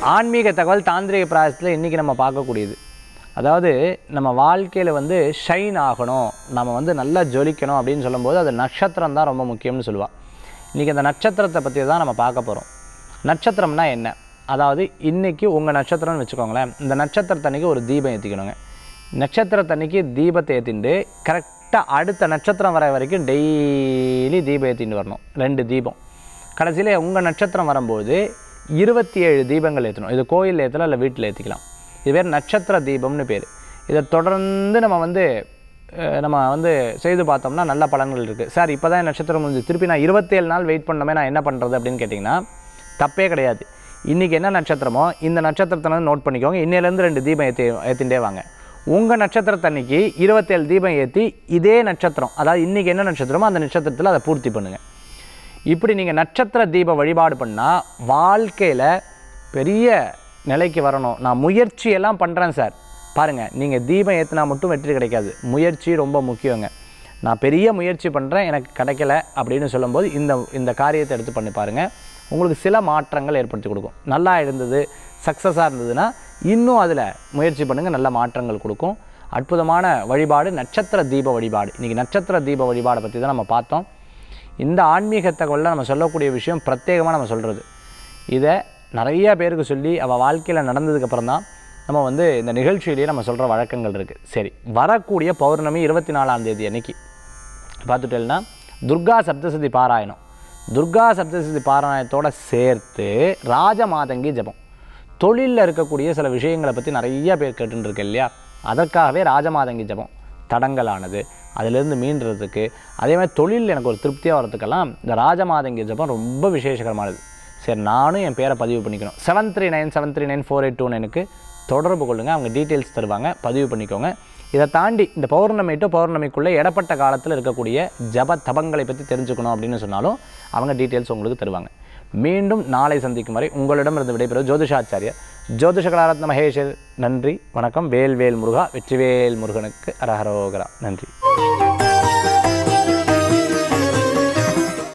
ஆன்மீக தகவல் தாந்திரிக பிராயசத்தில் இன்றைக்கி நம்ம பார்க்கக்கூடியது அதாவது நம்ம வாழ்க்கையில் வந்து ஷைன் ஆகணும் நம்ம வந்து நல்லா ஜொலிக்கணும் அப்படின்னு சொல்லும்போது அது நட்சத்திரம் தான் ரொம்ப முக்கியம்னு சொல்லுவாள் இன்றைக்கி அந்த நட்சத்திரத்தை பற்றி தான் நம்ம பார்க்க போகிறோம் நட்சத்திரம்னா என்ன அதாவது இன்றைக்கி உங்கள் நட்சத்திரம்னு வச்சுக்கோங்களேன் இந்த நட்சத்திரத்தன்னைக்கு ஒரு தீபம் ஏற்றிக்கணுங்க நட்சத்திரத்தன்னைக்கு தீபத்தை ஏற்றிட்டு கரெக்டாக அடுத்த நட்சத்திரம் வர வரைக்கும் டெய்லி தீபம் ஏற்றிட்டு வரணும் ரெண்டு தீபம் கடைசியில் உங்கள் நட்சத்திரம் வரும்போது இருபத்தி ஏழு தீபங்கள் ஏற்றணும் இது கோயிலில் ஏற்றலாம் இல்லை வீட்டில் ஏற்றிக்கலாம் இது பேர் நட்சத்திர தீபம்னு பேர் இதை தொடர்ந்து நம்ம வந்து அஹ், நம்ம வந்து செய்து பார்த்தோம்னா நல்ல பலன்கள் இருக்குது சார் இப்போ தான் நட்சத்திரம் முடிஞ்சு திருப்பி நான் இருபத்தேழு நாள் வெயிட் பண்ணோமே நான் என்ன பண்ணுறது அப்படின்னு கேட்டிங்கன்னா தப்பே கிடையாது இன்றைக்கி என்ன நட்சத்திரமோ இந்த நட்சத்திரத்தை வந்து நோட் பண்ணிக்கோங்க இன்னையிலேருந்து ரெண்டு தீபம் ஏற்றி ஏற்றிகிட்டே வாங்க உங்கள் நட்சத்திரத்தன்னைக்கு இருபத்தேழு தீபம் ஏற்றி இதே நட்சத்திரம் அதாவது இன்றைக்கி என்ன நட்சத்திரமோ அந்த நட்சத்திரத்தில் அதை பூர்த்தி பண்ணுங்கள் இப்படி நீங்கள் நட்சத்திர தீப வழிபாடு பண்ணால் வாழ்க்கையில் பெரிய நிலைக்கு வரணும் நான் முயற்சியெல்லாம் பண்ணுறேன் சார் பாருங்கள் நீங்கள் தீபம் ஏற்றினா மட்டும் வெற்றி கிடைக்காது முயற்சி ரொம்ப முக்கியங்க நான் பெரிய முயற்சி பண்ணுறேன் எனக்கு கிடைக்கல அப்படின்னு சொல்லும்போது இந்த இந்த காரியத்தை எடுத்து பண்ணி பாருங்கள் உங்களுக்கு சில மாற்றங்கள் ஏற்படுத்தி கொடுக்கும் நல்லா இருந்தது சக்ஸஸாக இருந்ததுன்னா இன்னும் அதில் முயற்சி பண்ணுங்கள் நல்ல மாற்றங்கள் கொடுக்கும் அற்புதமான வழிபாடு நட்சத்திர தீப வழிபாடு இன்றைக்கி நட்சத்திர தீப வழிபாடை பற்றி தான் நம்ம பார்த்தோம் இந்த ஆன்மீக தகவலில் நம்ம சொல்லக்கூடிய விஷயம் பிரத்யேகமாக நம்ம சொல்கிறது இதை நிறைய பேருக்கு சொல்லி அவள் வாழ்க்கையில் நடந்ததுக்கப்புறம் தான் நம்ம வந்து இந்த நிகழ்ச்சியிலேயே நம்ம சொல்கிற வழக்கங்கள் இருக்குது சரி வரக்கூடிய பௌர்ணமி இருபத்தி நாலாம் தேதி அன்னைக்கு பார்த்துட்டேன்னா துர்கா சப்தசதி பாராயணம் துர்கா சப்தசதி பாராயணத்தோட சேர்த்து ராஜமாதங்கி ஜபம் தொழிலில் இருக்கக்கூடிய சில விஷயங்களை பற்றி நிறைய பேர் கேட்டுட்டு இருக்கு இல்லையா அதற்காகவே ராஜமாதங்கி ஜபம் தடங்கலானது அதிலிருந்து மீண்டுறதுக்கு அதே மாதிரி தொழில் எனக்கு ஒரு திருப்தியாக வரதுக்கெல்லாம் இந்த ராஜமாதங்கி ஜபம் ரொம்ப விசேஷகரமானது சரி நானும் என் பேரை பதிவு பண்ணிக்கணும் seven three nine seven three nine four eight two நைனுக்கு தொடர்பு கொள்ளுங்கள் அவங்க டீட்டெயில்ஸ் தருவாங்க பதிவு பண்ணிக்கோங்க இதை தாண்டி இந்த பௌர்ணமி டு பௌர்ணமிக்குள்ளே இடப்பட்ட காலத்தில் இருக்கக்கூடிய ஜப தபங்களை பற்றி தெரிஞ்சுக்கணும் அப்படின்னு சொன்னாலும் அவங்க டீட்டெயில்ஸ் உங்களுக்கு தருவாங்க மீண்டும் நாளை சந்திக்கும் வரை உங்களிடமிருந்து விடைபெறுவது ஜோதிஷாச்சாரியர் ஜோதிஷ கலாரத்ன மகேஷர் நன்றி வணக்கம் வேல் வேல் முருகா வெற்றிவேல் முருகனுக்கு அரஹரோகரா நன்றி